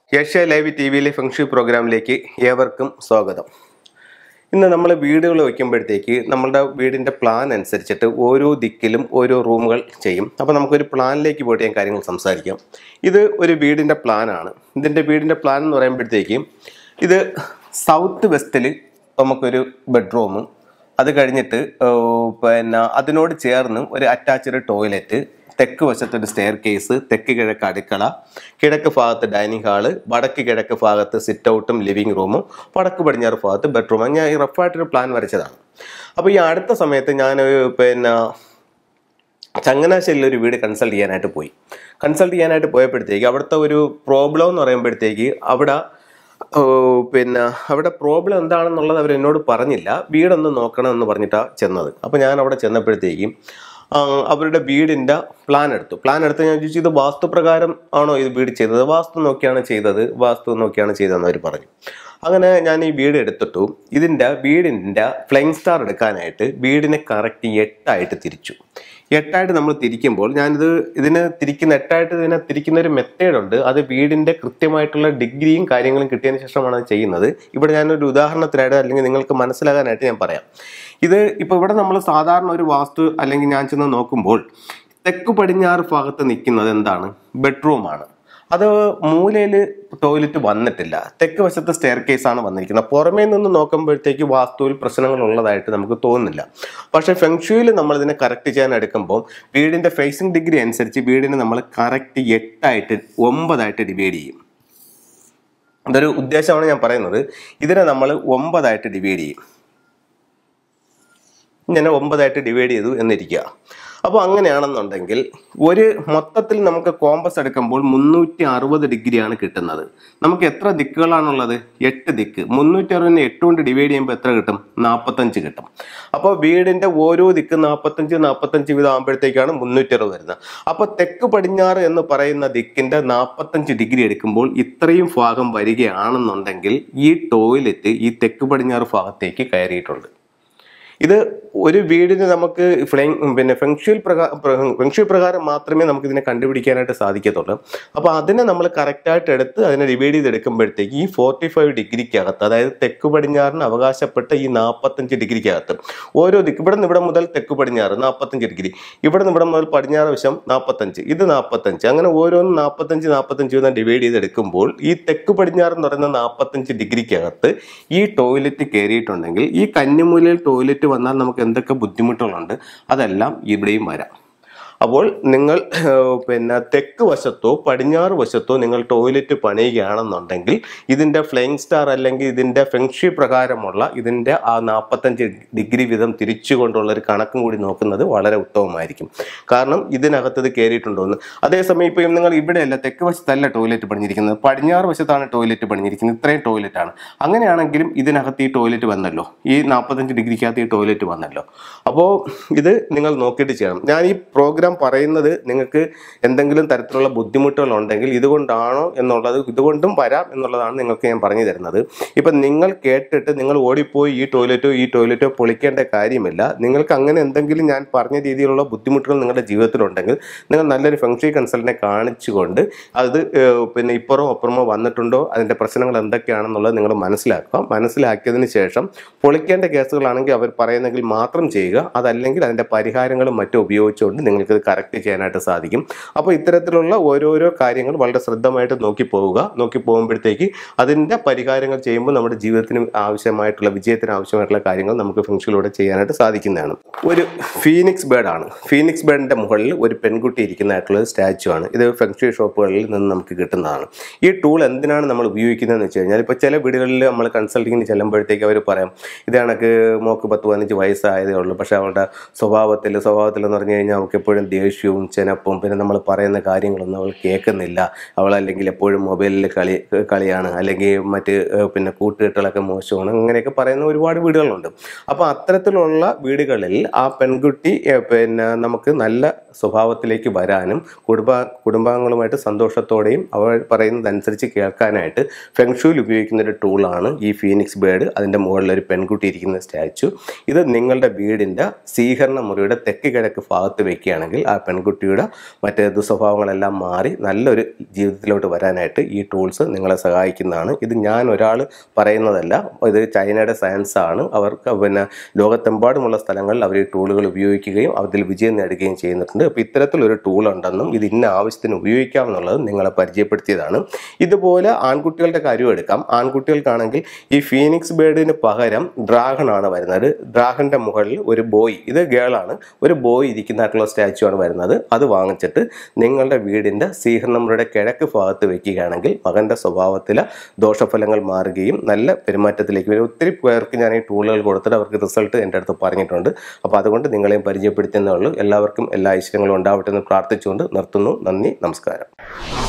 Asia live T വിയിലെ function പ്രോഗ്രാമിലേക്ക് ഏവർക്കും സ്വാഗതം ഇന്ന് നമ്മൾ വീടുകൾ വയ്ക്കുമ്പോഴത്തേക്ക് നമ്മളുടെ വീടിൻ്റെ പ്ലാൻ അനുസരിച്ചിട്ട് ഓരോ ദിക്കിലും ഓരോ റൂമുകൾ ചെയ്യും അപ്പോൾ നമുക്കൊരു പ്ലാനിലേക്ക് പോയിട്ട് ഞാൻ കാര്യങ്ങൾ സംസാരിക്കാം ഇത് ഒരു വീടിൻ്റെ പ്ലാനാണ് ഇതിൻ്റെ വീടിൻ്റെ പ്ലാൻ എന്ന് പറയുമ്പോഴത്തേക്കും ഇത് സൗത്ത് വെസ്റ്റിൽ നമുക്കൊരു ബെഡ്റൂമും അത് കഴിഞ്ഞിട്ട് ഏഹ്, പിന്നെ അതിനോട് ചേർന്ന് ഒരു അറ്റാച്ച്ഡ് ടോയ്ലറ്റ് തെക്ക് വശത്ത് ഒരു സ്റ്റെയർ കേസ് തെക്ക് കിഴക്ക് അടുക്കള കിഴക്ക് ഭാഗത്ത് ഡൈനിങ് ഹാള് വടക്ക് കിഴക്ക് ഭാഗത്ത് സിറ്റ് ഔട്ടും ലിവിങ് റൂമും വടക്ക് പടിഞ്ഞാറ് ഭാഗത്ത് ബെഡ്റൂമും ഞാൻ ഈ റഫായിട്ടൊരു പ്ലാൻ വരച്ചതാണ് അപ്പോൾ ഈ അടുത്ത സമയത്ത് ഞാൻ പിന്നെ ചങ്ങനാശ്ശേരിയിൽ ഒരു വീട് കൺസൾട്ട് ചെയ്യാനായിട്ട് പോയി കൺസൾട്ട് ചെയ്യാനായിട്ട് പോയപ്പോഴത്തേക്ക് അവിടുത്തെ ഒരു പ്രോബ്ലം എന്ന് പറയുമ്പോഴത്തേക്ക് അവിടെ ഓ, പിന്നെ അവിടെ പ്രോബ്ലം എന്താണെന്നുള്ളത് അവർ എന്നോട് പറഞ്ഞില്ല വീടൊന്ന് നോക്കണം എന്ന് പറഞ്ഞിട്ടാണ് ചെന്നത് അപ്പോൾ ഞാൻ അവിടെ ചെന്നപ്പോഴത്തേക്കും ആ, അവരുടെ വീടിൻ്റെ പ്ലാൻ എടുത്തു പ്ലാൻ എടുത്ത് ഞാൻ ചോദിച്ചു ഇത് വാസ്തുപ്രകാരം ആണോ ഇത് വീട് ചെയ്തത് വാസ്തു നോക്കിയാണ് ചെയ്തത് വാസ്തു നോക്കിയാണ് ചെയ്തതെന്ന് അവർ പറഞ്ഞു അങ്ങനെ ഞാൻ ഈ വീട് എടുത്തിട്ടു ഇതിൻ്റെ വീടിൻ്റെ ഫ്ലൈങ് സ്റ്റാർ എടുക്കാനായിട്ട് വീടിനെ കറക്റ്റ് എട്ടായിട്ട് തിരിച്ചു എട്ടായിട്ട് നമ്മൾ തിരിക്കുമ്പോൾ ഞാനിത് ഇതിന് തിരിക്കുന്ന എട്ടായിട്ട് ഇതിനെ തിരിക്കുന്ന ഒരു മെത്തേഡ് ഉണ്ട് അത് വീടിൻ്റെ കൃത്യമായിട്ടുള്ള ഡിഗ്രിയും കാര്യങ്ങളും കിട്ടിയതിന് ശേഷമാണ് അത് ചെയ്യുന്നത് ഇവിടെ ഞാനൊരു ഉദാഹരണത്തിനായിട്ട് അല്ലെങ്കിൽ നിങ്ങൾക്ക് മനസ്സിലാകാനായിട്ട് ഞാൻ പറയാം ഇത് ഇപ്പോൾ ഇവിടെ നമ്മൾ സാധാരണ ഒരു വാസ്തു അല്ലെങ്കിൽ ഞാൻ ചെന്ന് നോക്കുമ്പോൾ തെക്ക് പടിഞ്ഞാറ് ഭാഗത്ത് നിൽക്കുന്നത് എന്താണ് ബെഡ്റൂമാണ് അത് മൂലയിൽ ടോയ്ലറ്റ് വന്നിട്ടില്ല തെക്ക് വശത്ത് സ്റ്റെയർ കേസാണ് വന്നിരിക്കുന്നത് പുറമേ നിന്ന് നോക്കുമ്പോഴത്തേക്ക് വാസ്തുവിൽ പ്രശ്നങ്ങൾ ഉള്ളതായിട്ട് നമുക്ക് തോന്നുന്നില്ല പക്ഷേ ഫെങ്ഷുയിൽ നമ്മൾ ഇതിനെ കറക്റ്റ് ചെയ്യാൻ എടുക്കുമ്പോൾ വീടിൻ്റെ ഫേസിംഗ് ഡിഗ്രി അനുസരിച്ച് വീടിനെ നമ്മൾ കറക്റ്റ് എട്ടായിട്ട് ഒമ്പതായിട്ട് ഡിവൈഡ് ചെയ്യും അതൊരു ഉദ്ദേശമാണ് ഞാൻ പറയുന്നത് ഇതിനെ നമ്മൾ ഒമ്പതായിട്ട് ഡിവൈഡ് ചെയ്യും ഇങ്ങനെ ഒമ്പതായിട്ട് ഡിവൈഡ് ചെയ്തു എന്നിരിക്കുക അപ്പോൾ അങ്ങനെയാണെന്നുണ്ടെങ്കിൽ ഒരു മൊത്തത്തിൽ നമുക്ക് കോമ്പസ് എടുക്കുമ്പോൾ മുന്നൂറ്റി അറുപത് ഡിഗ്രിയാണ് കിട്ടുന്നത് നമുക്ക് എത്ര ദിക്കുകളാണുള്ളത് എട്ട് ദിക്ക് മുന്നൂറ്റി അറുപതിനെ എട്ട് കൊണ്ട് ഡിവൈഡ് ചെയ്യുമ്പോൾ എത്ര കിട്ടും നാൽപ്പത്തഞ്ച് കിട്ടും അപ്പോൾ വീടിൻ്റെ ഓരോ ദിക്ക് നാൽപ്പത്തഞ്ച് നാൽപ്പത്തഞ്ച് വീതം ആകുമ്പോഴത്തേക്കാണ് മുന്നൂറ്റി അറുപത് വരുന്നത് അപ്പോൾ തെക്ക് പടിഞ്ഞാറ് എന്ന് പറയുന്ന ദിക്കിൻ്റെ നാൽപ്പത്തഞ്ച് ഡിഗ്രി എടുക്കുമ്പോൾ ഇത്രയും ഭാഗം വരികയാണെന്നുണ്ടെങ്കിൽ ഈ ടോയ്ലറ്റ് ഈ തെക്ക് പടിഞ്ഞാറ് ഭാഗത്തേക്ക് കയറിയിട്ടുണ്ട് ഇത് ഒരു വീടിന് നമുക്ക് ഫ്ലെയിം പിന്നെ ഫെങ്ഷ്വൽ പ്രകാരം ഫെങ്ഷ്വൽ പ്രകാരം മാത്രമേ നമുക്ക് ഇതിനെ കണ്ടുപിടിക്കാനായിട്ട് സാധിക്കത്തുള്ളൂ അപ്പോൾ അതിനെ നമ്മൾ കറക്റ്റായിട്ട് എടുത്ത് അതിനെ ഡിവൈഡ് ചെയ്തെടുക്കുമ്പോഴത്തേക്ക് ഈ ഫോർട്ടി ഫൈവ് ഡിഗ്രിക്കകത്ത് അതായത് തെക്ക് പടിഞ്ഞാറിന് അവകാശപ്പെട്ട ഈ നാൽപ്പത്തഞ്ച് ഡിഗ്രിക്കകത്ത് ഓരോ ദിക്ക് ഇവിടെ നിന്ന് ഇവിടെ മുതൽ തെക്ക് പടിഞ്ഞാറ് നാൽപ്പത്തഞ്ച് ഡിഗ്രി ഇവിടെ നിന്ന് ഇവിടെ മുതൽ പടിഞ്ഞാറ് വശം നാൽപ്പത്തഞ്ച് ഇത് നാൽപ്പത്തഞ്ച് അങ്ങനെ ഓരോന്നും നാൽപ്പത്തഞ്ച് നാൽപ്പത്തഞ്ച് വീതം ഡിവൈഡ് ചെയ്തെടുക്കുമ്പോൾ ഈ തെക്ക് പടിഞ്ഞാറ് എന്ന് പറയുന്ന നാൽപ്പത്തഞ്ച് ഡിഗ്രിക്കകത്ത് ഈ ടോയ്ലറ്റ് കയറിയിട്ടുണ്ടെങ്കിൽ ഈ കന്നിമൂലയിൽ ടോയ്ലറ്റ് വന്നാൽ നമുക്ക് എന്തൊക്കെ ബുദ്ധിമുട്ടുകളുണ്ട് അതെല്ലാം ഇവിടെയും വരാം അപ്പോൾ നിങ്ങൾ ഏഹ്, പിന്നെ തെക്ക് വശത്തോ പടിഞ്ഞാറ് വശത്തോ നിങ്ങൾ ടോയ്ലറ്റ് പണിയുകയാണെന്നുണ്ടെങ്കിൽ ഇതിൻ്റെ ഫ്ലെയിങ് സ്റ്റാർ അല്ലെങ്കിൽ ഇതിൻ്റെ ഫെങ്ഷി പ്രകാരമുള്ള ഇതിൻ്റെ ആ നാൽപ്പത്തഞ്ച് ഡിഗ്രി വീതം തിരിച്ചുകൊണ്ടുള്ള ഒരു കണക്കും കൂടി നോക്കുന്നത് വളരെ ഉത്തമമായിരിക്കും കാരണം ഇതിനകത്ത് ഇത് കയറിയിട്ടുണ്ടോ എന്ന് അതേസമയം ഇപ്പം നിങ്ങൾ ഇവിടെയല്ല തെക്ക് വശത്തല്ല ടോയ്ലറ്റ് പണിഞ്ഞിരിക്കുന്നത് പടിഞ്ഞാറ് വശത്താണ് ടോയ്ലറ്റ് പണിഞ്ഞിരിക്കുന്നത് ഇത്രയും ടോയ്ലറ്റ് ആണ് അങ്ങനെയാണെങ്കിലും ഇതിനകത്ത് ഈ ടോയ്ലറ്റ് വന്നല്ലോ ഈ നാൽപ്പത്തഞ്ച് ഡിഗ്രിക്കകത്ത് ഈ ടോയ്ലറ്റ് വന്നല്ലോ അപ്പോൾ ഇത് നിങ്ങൾ നോക്കിയിട്ട് ചെയ്യണം ഞാൻ ഈ പ്രോഗ്രാം പറയുന്നത് നിങ്ങൾക്ക് എന്തെങ്കിലും തരത്തിലുള്ള ബുദ്ധിമുട്ടുകൾ ഉണ്ടെങ്കിൽ ഇതുകൊണ്ടാണോ എന്നുള്ളത് ഇതുകൊണ്ടും വരാം എന്നുള്ളതാണ് നിങ്ങൾക്ക് ഞാൻ പറഞ്ഞു തരുന്നത് ഇപ്പം നിങ്ങൾ കേട്ടിട്ട് നിങ്ങൾ ഓടിപ്പോയി ഈ ടോയ്ലറ്റോ ഈ ടോയ്ലറ്റോ പൊളിക്കേണ്ട കാര്യമില്ല നിങ്ങൾക്ക് അങ്ങനെ എന്തെങ്കിലും ഞാൻ പറഞ്ഞ രീതിയിലുള്ള ബുദ്ധിമുട്ടുകൾ നിങ്ങളുടെ ജീവിതത്തിലുണ്ടെങ്കിൽ നിങ്ങൾ നല്ലൊരു ഫംഗ്ഷൻ കൺസൾട്ടിനെ കാണിച്ചുകൊണ്ട് അത് ഏഹ്, പിന്നെ ഇപ്പുറമോ അപ്പുറമോ വന്നിട്ടുണ്ടോ അതിൻ്റെ പ്രശ്നങ്ങൾ എന്തൊക്കെയാണെന്നുള്ളത് നിങ്ങൾ മനസ്സിലാക്കുക മനസ്സിലാക്കിയതിന് ശേഷം പൊളിക്കേണ്ട കേസുകളാണെങ്കിൽ അവർ പറയുന്നെങ്കിൽ മാത്രം ചെയ്യുക അതല്ലെങ്കിൽ അതിൻ്റെ പരിഹാരങ്ങളും മറ്റും ഉപയോഗിച്ചുകൊണ്ട് നിങ്ങൾക്ക് ഇത് കറക്റ്റ് ചെയ്യാനായിട്ട് സാധിക്കും അപ്പോൾ ഇത്തരത്തിലുള്ള ഓരോരോ കാര്യങ്ങൾ വളരെ ശ്രദ്ധമായിട്ട് നോക്കി പോവുക നോക്കി പോകുമ്പോഴത്തേക്ക് അതിൻ്റെ പരിഹാരങ്ങൾ ചെയ്യുമ്പോൾ നമ്മുടെ ജീവിതത്തിന് ആവശ്യമായിട്ടുള്ള വിജയത്തിന് ആവശ്യമായിട്ടുള്ള കാര്യങ്ങൾ നമുക്ക് ഫംഗ്ഷനിലൂടെ ചെയ്യാനായിട്ട് സാധിക്കുന്നതാണ് ഒരു ഫീനിക്സ് ബേർഡ് ആണ് ഫീനിക്സ് ബേർഡിൻ്റെ മുകളിൽ ഒരു പെൺകുട്ടി ഇരിക്കുന്നതായിട്ടുള്ള ഒരു സ്റ്റാച്ചു ആണ് ഇത് ഫെങ്ഷി ഷോപ്പുകളിൽ നിന്ന് നമുക്ക് കിട്ടുന്നതാണ് ഈ ടൂൾ എന്തിനാണ് നമ്മൾ ഉപയോഗിക്കുന്നതെന്ന് വെച്ച് കഴിഞ്ഞാൽ ഇപ്പോൾ ചില വീടുകളിൽ നമ്മൾ കൺസൾട്ടിങ്ങിന് ചെല്ലുമ്പോഴത്തേക്ക് അവർ പറയാം ഇത് കണക്ക് മോക്ക് പത്ത് പതിനഞ്ച് വയസ്സായതേ ഉള്ളൂ പക്ഷേ അവളുടെ സ്വഭാവത്തിൽ സ്വഭാവത്തിൽ എന്ന് പറഞ്ഞു കഴിഞ്ഞാൽ അവൾക്ക് എപ്പോഴും ദേഷ്യവും ചെനപ്പും പിന്നെ നമ്മൾ പറയുന്ന കാര്യങ്ങളൊന്നും അവൾ കേൾക്കുന്നില്ല അവൾ അല്ലെങ്കിൽ എപ്പോഴും മൊബൈലിൽ കളി കളിയാണ് അല്ലെങ്കിൽ മറ്റ് ഏഹ്, പിന്നെ കൂട്ടുകെട്ടുകളൊക്കെ മോശമാണ് അങ്ങനെയൊക്കെ പറയുന്ന ഒരുപാട് വീടുകളുണ്ട് അപ്പോൾ അത്തരത്തിലുള്ള വീടുകളിൽ ആ പെൺകുട്ടി ഏഹ്, പിന്നെ നമുക്ക് നല്ല സ്വഭാവത്തിലേക്ക് വരാനും കുടുംബ കുടുംബാംഗങ്ങളുമായിട്ട് സന്തോഷത്തോടെയും അവർ പറയുന്നതനുസരിച്ച് കേൾക്കാനായിട്ട് ഫെങ്ഷുയിൽ ഉപയോഗിക്കുന്ന ഒരു ടൂളാണ് ഈ ഫീനിക്സ് ബേർഡ് അതിൻ്റെ മുകളിൽ ഒരു പെൺകുട്ടി ഇരിക്കുന്ന സ്റ്റാച്ചു ഇത് നിങ്ങളുടെ വീടിൻ്റെ സ്വീകരണ മുറിയുടെ തെക്ക് കിഴക്ക് ഭാഗത്ത് വെക്കുകയാണെങ്കിൽ ഉണ്ടെങ്കിൽ ആ പെൺകുട്ടിയുടെ മറ്റേ ദുസ്വഭാവങ്ങളെല്ലാം മാറി നല്ലൊരു ജീവിതത്തിലോട്ട് വരാനായിട്ട് ഈ ടൂൾസ് നിങ്ങളെ സഹായിക്കുന്നതാണ് ഇത് ഞാൻ ഒരാൾ പറയുന്നതല്ല ഇത് ചൈനയുടെ സയൻസ് ആണ് അവർക്ക് പിന്നെ ലോകത്തെമ്പാടുമുള്ള സ്ഥലങ്ങളിൽ അവർ ഈ ടൂളുകൾ ഉപയോഗിക്കുകയും അതിൽ വിജയം നേടുകയും ചെയ്യുന്നുണ്ട് അപ്പോൾ ഇത്തരത്തിലൊരു ടൂൾ ഉണ്ടെന്നും ഇത് ഇന്ന ആവശ്യത്തിന് ഉപയോഗിക്കാമെന്നുള്ളത് നിങ്ങളെ പരിചയപ്പെടുത്തിയതാണ് ഇതുപോലെ ആൺകുട്ടികളുടെ കാര്യം എടുക്കാം ആൺകുട്ടികൾക്കാണെങ്കിൽ ഈ ഫീനിക്സ് ബേർഡിന് പകരം ഡ്രാഗൺ ആണ് വരുന്നത് ഡ്രാഗന്റെ മുകളിൽ ഒരു ബോയ് ഇത് ഗേളാണ് ഒരു ബോയ് ഇരിക്കുന്നതായിട്ടുള്ള സ്റ്റാച്ചു ആണ് വരുന്നത് അത് വാങ്ങിച്ചിട്ട് നിങ്ങളുടെ വീടിൻ്റെ സീഹർണമുറയുടെ കിഴക്ക് ഭാഗത്ത് വെക്കുകയാണെങ്കിൽ മകൻ്റെ സ്വഭാവത്തിൽ ദോഷഫലങ്ങൾ മാറുകയും നല്ല പെരുമാറ്റത്തിലേക്ക് വരും ഒത്തിരി പേർക്ക് ഞാൻ ഈ ടൂളുകൾ കൊടുത്തിട്ട് അവർക്ക് റിസൾട്ട് എൻ്റെ അടുത്ത് പറഞ്ഞിട്ടുണ്ട് അപ്പോൾ അതുകൊണ്ട് നിങ്ങളെയും പരിചയപ്പെടുത്തുന്നേ ഉള്ളൂ എല്ലാവർക്കും എല്ലാ ഐശ്വര്യങ്ങളും ഉണ്ടാവട്ടെ എന്ന് പ്രാർത്ഥിച്ചുകൊണ്ട് നിർത്തുന്നു നന്ദി നമസ്കാരം